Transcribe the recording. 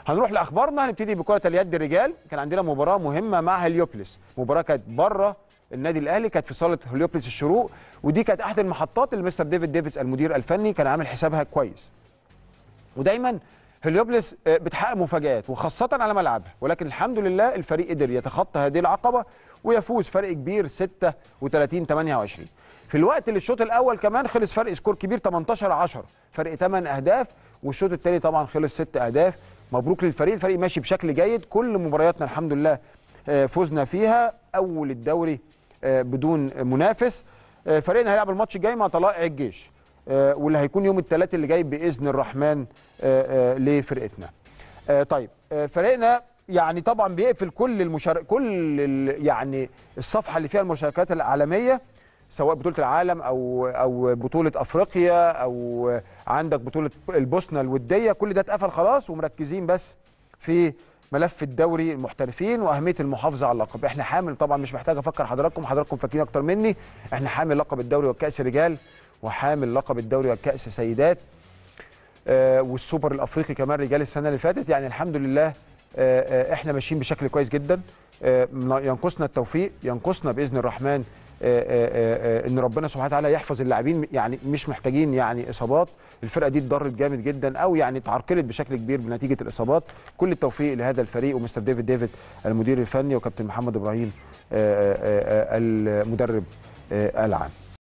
هنروح لاخبارنا هنبتدي بكره اليد الرجال كان عندنا مباراه مهمه مع هليوبلس مباراه كانت بره النادي الاهلي كانت في صاله هليوبلس الشروق ودي كانت احد المحطات اللي مستر ديفيد ديفيس المدير الفني كان عامل حسابها كويس ودايما هليوبلس آه، بتحقق مفاجآت وخاصة على ملعبها ولكن الحمد لله الفريق قدر يتخطى هذه العقبة ويفوز فرق كبير 36 28 في الوقت اللي الشوط الأول كمان خلص فرق سكور كبير 18 10 فرق 8 أهداف والشوط الثاني طبعا خلص 6 أهداف مبروك للفريق الفريق ماشي بشكل جيد كل مبارياتنا الحمد لله آه، فزنا فيها أول الدوري آه، بدون منافس آه، فريقنا هيلعب الماتش الجاي مع طلائع الجيش آه، واللي هيكون يوم الثلاث اللي جاي باذن الرحمن آه، آه، لفرقتنا. آه، طيب آه، فريقنا يعني طبعا بيقفل كل المشارك كل ال- يعني الصفحه اللي فيها المشاركات العالميه سواء بطوله العالم او او بطوله افريقيا او عندك بطوله البوسنه الوديه كل ده اتقفل خلاص ومركزين بس في ملف الدوري المحترفين واهميه المحافظه على اللقب احنا حامل طبعا مش محتاج افكر حضراتكم حضراتكم فاكرين اكتر مني احنا حامل لقب الدوري والكاس رجال وحامل لقب الدوري والكاس سيدات آه، والسوبر الافريقي كمان رجال السنه اللي فاتت يعني الحمد لله آه، آه، احنا ماشيين بشكل كويس جدا آه، ينقصنا التوفيق ينقصنا باذن الرحمن آه، آه، آه، ان ربنا سبحانه وتعالى يحفظ اللاعبين يعني مش محتاجين يعني اصابات الفرقه دي اتضرت جامد جدا او يعني اتعرقلت بشكل كبير بنتيجه الاصابات كل التوفيق لهذا الفريق ومستر ديفيد ديفيد المدير الفني وكابتن محمد ابراهيم آه، آه، آه، المدرب آه، العام